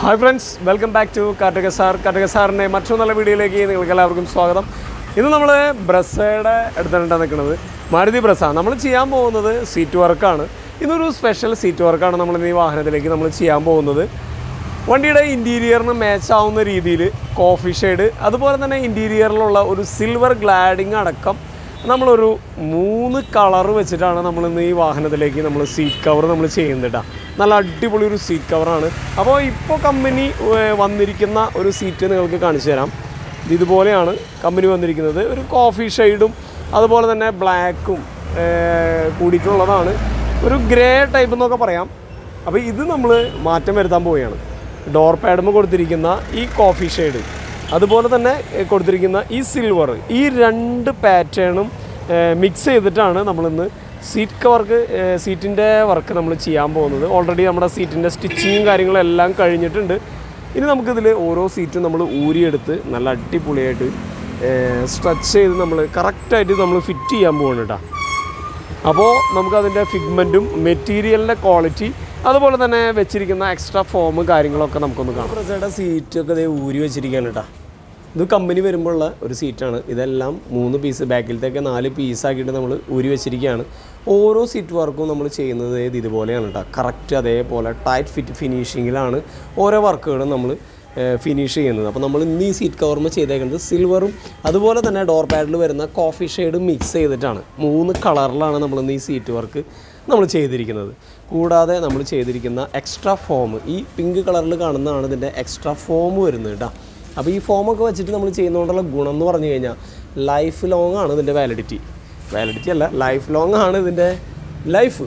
Hi friends welcome back to കാർട്ടക sir കാർട്ടക സാറിൻ്റെ മറ്റൊരു നല്ല വീഡിയോയിലേക്ക് നിങ്ങൾക്ക് എല്ലാവർക്കും സ്വാഗതം ഇന്ന് നമ്മൾ ബ്രസയുടെ അടുത്താണ് നിൽക്കുന്നത് മാരുതി ബ്രസ നമ്മൾ ചെയ്യാൻ പോകുന്നത് സീറ്റ് വർക്കാണ് ഇന്നൊരു സ്പെഷ്യൽ സീറ്റ് വർക്കാണ് നമ്മൾ ഇന്ന് ഈ വാഹനത്തിലേക്ക് നമ്മൾ ചെയ്യാൻ പോകുന്നത് വണ്ടിയുടെ ഇൻറ്റീരിയറിന് മാച്ച് ആവുന്ന രീതിയിൽ കോഫി ഷെയ്ഡ് അതുപോലെ തന്നെ ഇൻറ്റീരിയറിലുള്ള ഒരു സിൽവർ ഗ്ലാഡിങ് അടക്കം നമ്മളൊരു മൂന്ന് കളർ വെച്ചിട്ടാണ് നമ്മൾ ഇന്ന് ഈ വാഹനത്തിലേക്ക് നമ്മൾ സീറ്റ് കവർ നമ്മൾ ചെയ്യുന്നത് കേട്ടോ നല്ല അടിപൊളി ഒരു സീറ്റ് കവറാണ് അപ്പോൾ ഇപ്പോൾ കമ്പനി ഏർ, വന്നിരിക്കുന്ന ഒരു സീറ്റ് നിങ്ങൾക്ക് കാണിച്ചു തരാം ഇത് ഇതുപോലെയാണ് കമ്പനി വന്നിരിക്കുന്നത് ഒരു കോഫി ഷെയ്ഡും അതുപോലെ തന്നെ ബ്ലാക്കും കൂടിയിട്ടുള്ളതാണ് ഒരു ഗ്രേ ടൈപ്പ് എന്നൊക്കെ പറയാം അപ്പോൾ ഇത് നമ്മൾ മാറ്റം വരുത്താൻ പോവുകയാണ് ഡോർ പാഡുമ്പോൾ കൊടുത്തിരിക്കുന്ന ഈ കോഫി ഷെയ്ഡ് അതുപോലെ തന്നെ ഏ, കൊടുത്തിരിക്കുന്ന ഈ സിൽവർ ഈ രണ്ട് പാറ്റേണും മിക്സ് ചെയ്തിട്ടാണ് നമ്മളിന്ന് സീറ്റ് കവർക്ക് സീറ്റിൻ്റെ വർക്ക് നമ്മൾ ചെയ്യാൻ പോകുന്നത് ഓൾറെഡി നമ്മുടെ സീറ്റിൻ്റെ സ്റ്റിച്ചിങ്ങും കാര്യങ്ങളും എല്ലാം കഴിഞ്ഞിട്ടുണ്ട് ഇനി നമുക്കിതിൽ ഓരോ സീറ്റും നമ്മൾ ഊരിയെടുത്ത് നല്ല അടിപൊളിയായിട്ട് സ്ട്രെച്ച് ചെയ്ത് നമ്മൾ കറക്റ്റായിട്ട് നമ്മൾ ഫിറ്റ് ചെയ്യാൻ പോകണം കേട്ടോ അപ്പോൾ നമുക്കതിൻ്റെ ഫിഗ്മെൻറ്റും മെറ്റീരിയലിൻ്റെ ക്വാളിറ്റി അതുപോലെ തന്നെ വെച്ചിരിക്കുന്ന എക്സ്ട്രാ ഫോം കാര്യങ്ങളൊക്കെ നമുക്കൊന്ന് കാണാം പ്രസയുടെ സീറ്റൊക്കെ ഇതേ ഊരി വെച്ചിരിക്കുകയാണ് കേട്ടോ ഇത് കമ്പനി വരുമ്പോഴുള്ള ഒരു സീറ്റാണ് ഇതെല്ലാം മൂന്ന് പീസ് ബാക്കിലത്തേക്ക് നാല് പീസാക്കിയിട്ട് നമ്മൾ ഊരി വെച്ചിരിക്കുകയാണ് ഓരോ സീറ്റ് വർക്കും നമ്മൾ ചെയ്യുന്നത് ഇത് ഇതുപോലെയാണ് കേട്ടോ കറക്റ്റ് അതേപോലെ ടൈറ്റ് ഫിറ്റ് ഫിനിഷിങ്ങിലാണ് ഓരോ വർക്കുകളും നമ്മൾ ഫിനിഷ് ചെയ്യുന്നത് അപ്പോൾ നമ്മൾ ഇന്ന് ഈ സീറ്റ് കവർമ ചെയ്തേക്കുന്നത് സിൽവറും അതുപോലെ തന്നെ ഡോർ പാഡിൽ വരുന്ന കോഫി ഷെയ്ഡും മിക്സ് ചെയ്തിട്ടാണ് മൂന്ന് കളറിലാണ് നമ്മൾ ഇന്ന് ഈ സീറ്റ് വർക്ക് നമ്മൾ ചെയ്തിരിക്കുന്നത് കൂടാതെ നമ്മൾ ചെയ്തിരിക്കുന്ന എക്സ്ട്രാ ഫോം ഈ പിങ്ക് കളറിൽ കാണുന്നതാണ് ഇതിൻ്റെ എക്സ്ട്രാ ഫോം വരുന്നത് കേട്ടോ അപ്പോൾ ഈ ഫോമൊക്കെ വെച്ചിട്ട് നമ്മൾ ചെയ്യുന്നതുകൊണ്ടുള്ള ഗുണം എന്ന് പറഞ്ഞു കഴിഞ്ഞാൽ ലൈഫ് ലോങ് ആണ് ഇതിൻ്റെ വാലിഡിറ്റി വാലിഡിറ്റി അല്ല ലൈഫ് ലോങ് ആണ് ഇതിൻ്റെ ലൈഫ്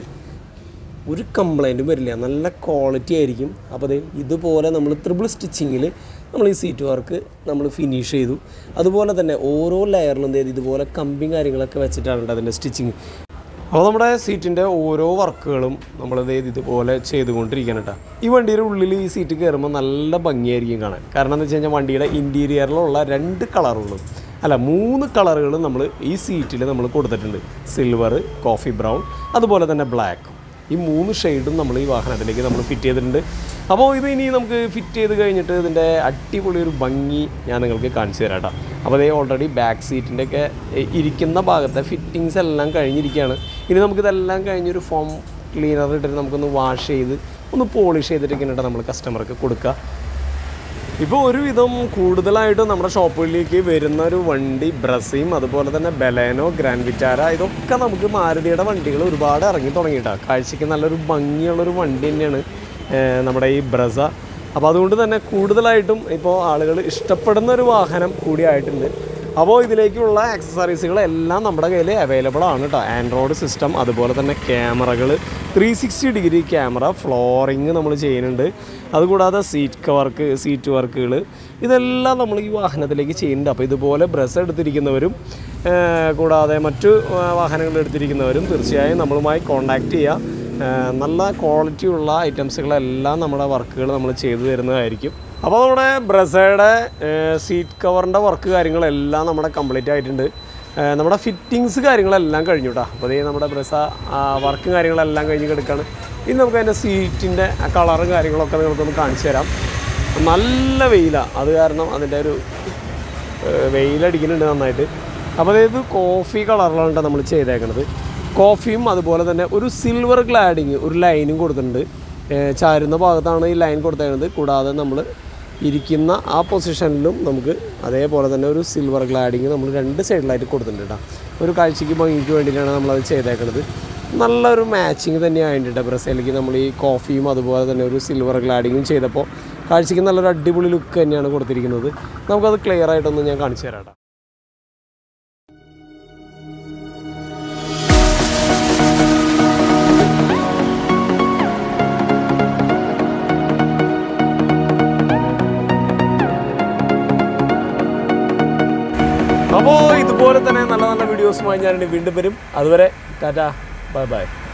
ഒരു കംപ്ലൈൻറ്റും വരില്ല നല്ല ക്വാളിറ്റി ആയിരിക്കും അപ്പോൾ അത് ഇതുപോലെ നമ്മൾ ത്രിബിൾ സ്റ്റിച്ചിങ്ങിൽ നമ്മൾ ഈ സീറ്റ് വർക്ക് നമ്മൾ ഫിനിഷ് ചെയ്തു അതുപോലെ തന്നെ ഓരോ ലെയറിലും എന്ത് ചെയ്തു ഇതുപോലെ കമ്പിയും കാര്യങ്ങളൊക്കെ വെച്ചിട്ടാണ് കേട്ടോ അതിൻ്റെ സ്റ്റിച്ചിങ് അപ്പോൾ നമ്മുടെ സീറ്റിൻ്റെ ഓരോ വർക്കുകളും നമ്മളിത് ഇതുപോലെ ചെയ്തുകൊണ്ടിരിക്കണം കേട്ടോ ഈ വണ്ടിയുടെ ഉള്ളിൽ ഈ സീറ്റ് കയറുമ്പോൾ നല്ല ഭംഗിയായിരിക്കും കാണാൻ കാരണം എന്ന് വെച്ച് കഴിഞ്ഞാൽ വണ്ടിയുടെ ഇൻറ്റീരിയറിലുള്ള രണ്ട് കളറുകളും അല്ല മൂന്ന് കളറുകൾ നമ്മൾ ഈ സീറ്റിൽ നമ്മൾ കൊടുത്തിട്ടുണ്ട് സിൽവർ കോഫി ബ്രൗൺ അതുപോലെ തന്നെ ബ്ലാക്കും ഈ മൂന്ന് ഷെയ്ഡും നമ്മൾ ഈ വാഹനത്തിലേക്ക് നമ്മൾ ഫിറ്റ് ചെയ്തിട്ടുണ്ട് അപ്പോൾ ഇത് ഇനി നമുക്ക് ഫിറ്റ് ചെയ്ത് കഴിഞ്ഞിട്ട് ഇതിൻ്റെ അടിപൊളി ഒരു ഭംഗി ഞാൻ നിങ്ങൾക്ക് കാണിച്ചു തരാം കേട്ടോ അപ്പോൾ അതേ ഓൾറെഡി ബാക്ക് സീറ്റിൻ്റെ ഒക്കെ ഇരിക്കുന്ന ഭാഗത്തെ ഫിറ്റിങ്സ് എല്ലാം കഴിഞ്ഞിരിക്കുകയാണ് ഇനി നമുക്കിതെല്ലാം കഴിഞ്ഞൊരു ഫോം ക്ലീനർ ഇട്ടിട്ട് നമുക്കൊന്ന് വാഷ് ചെയ്ത് ഒന്ന് പോളിഷ് ചെയ്തിട്ടൊക്കെയാണ് നമ്മൾ കസ്റ്റമർക്ക് കൊടുക്കുക ഇപ്പോൾ ഒരുവിധം കൂടുതലായിട്ടും നമ്മുടെ ഷോപ്പുകളിലേക്ക് വരുന്ന ഒരു വണ്ടി ബ്രസീം അതുപോലെ തന്നെ ബലേനോ ഗ്രാൻഡ് വിറ്റാര ഇതൊക്കെ നമുക്ക് മാരുതിയുടെ വണ്ടികൾ ഒരുപാട് ഇറങ്ങി തുടങ്ങിയിട്ടാണ് കാഴ്ചയ്ക്ക് നല്ലൊരു ഭംഗിയുള്ളൊരു വണ്ടി തന്നെയാണ് ഏഹ്, നമ്മുടെ ഈ ബ്രസ അപ്പോൾ അതുകൊണ്ട് തന്നെ കൂടുതലായിട്ടും ഇപ്പോൾ ആളുകൾ ഇഷ്ടപ്പെടുന്ന ഒരു വാഹനം കൂടി ആയിട്ടുണ്ട് അപ്പോൾ ഇതിലേക്കുള്ള ആക്സസറീസുകളെല്ലാം നമ്മുടെ കയ്യിൽ അവൈലബിൾ ആണ് കേട്ടോ ആൻഡ്രോയിഡ് സിസ്റ്റം അതുപോലെ തന്നെ ക്യാമറകൾ three sixty degree camera flooring നമ്മൾ ചെയ്യുന്നുണ്ട് അതുകൂടാതെ സീറ്റ് വർക്ക് സീറ്റ് വർക്കുകൾ ഇതെല്ലാം നമ്മൾ ഈ വാഹനത്തിലേക്ക് ചെയ്യുന്നുണ്ട് അപ്പോൾ ഇതുപോലെ ബ്രസ് എടുത്തിരിക്കുന്നവരും ആ, കൂടാതെ മറ്റു ആ, വാഹനങ്ങൾ എടുത്തിരിക്കുന്നവരും തീർച്ചയായും നമ്മളുമായി കോൺടാക്റ്റ് ചെയ്യുക ആ, നല്ല ക്വാളിറ്റിയുള്ള ഐറ്റംസുകളെല്ലാം നമ്മുടെ വർക്കുകൾ നമ്മൾ ചെയ്തു തരുന്നതായിരിക്കും അപ്പോൾ നമ്മുടെ ബ്രസയുടെ സീറ്റ് കവറിൻ്റെ വർക്ക് കാര്യങ്ങളെല്ലാം നമ്മുടെ കംപ്ലീറ്റ് ആയിട്ടുണ്ട് ആ, നമ്മുടെ ഫിറ്റിങ്സ് കാര്യങ്ങളെല്ലാം കഴിഞ്ഞു കേട്ടോ അപ്പോൾ അതേ നമ്മുടെ ബ്രസ വർക്ക് കാര്യങ്ങളെല്ലാം കഴിഞ്ഞ് കിടക്കുകയാണ് ഇനി നമുക്ക് അതിൻ്റെ സീറ്റിൻ്റെ കളറും കാര്യങ്ങളൊക്കെ നിങ്ങൾക്കൊന്ന് കാണിച്ചു തരാം നല്ല വെയിലാണ് അത് കാരണം അതിൻ്റെ ഒരു ഏഹ് വെയിലടിക്കുന്നുണ്ട് നന്നായിട്ട് അപ്പോൾ അതായത് കോഫി കളറിലാണ് ട്ടോ നമ്മൾ ചെയ്തേക്കണത് കോഫിയും അതുപോലെ തന്നെ ഒരു സിൽവർ ഗ്ലാഡിങ് ഒരു ലൈനും കൊടുത്തിട്ടുണ്ട് ഏഹ് ചാരുന്ന ഭാഗത്താണ് ഈ ലൈൻ കൊടുത്തേക്കുന്നത് കൂടാതെ നമ്മൾ ഇരിക്കുന്ന ആ പൊസിഷനിലും നമുക്ക് അതേപോലെ തന്നെ ഒരു സിൽവർ ഗ്ലാഡിങ് നമ്മൾ രണ്ട് സൈഡിലായിട്ട് കൊടുത്തിട്ടുണ്ട് കേട്ടോ ഒരു കാഴ്ചയ്ക്ക് ഭംഗിക്ക് വേണ്ടിയിട്ടാണ് നമ്മളത് ചെയ്തേക്കുന്നത് നല്ലൊരു മാച്ചിങ് തന്നെയായിട്ടുണ്ട് ബ്രസയിലേക്ക് നമ്മൾ ഈ കോഫിയും അതുപോലെ തന്നെ ഒരു സിൽവർ ഗ്ലാഡിങ്ങും ചെയ്തപ്പോൾ കാഴ്ചയ്ക്ക് നല്ലൊരു അടിപൊളി ലുക്ക് തന്നെയാണ് കൊടുത്തിരിക്കുന്നത് നമുക്കത് ക്ലിയർ ആയിട്ടൊന്ന് ഞാൻ കാണിച്ചു തരാം ട്ടോ. അപ്പോൾ ഇതുപോലെ തന്നെ നല്ല നല്ല വീഡിയോസുമായി ഞാൻ വീണ്ടും വരും അതുവരെ ടാറ്റ ബൈ ബൈ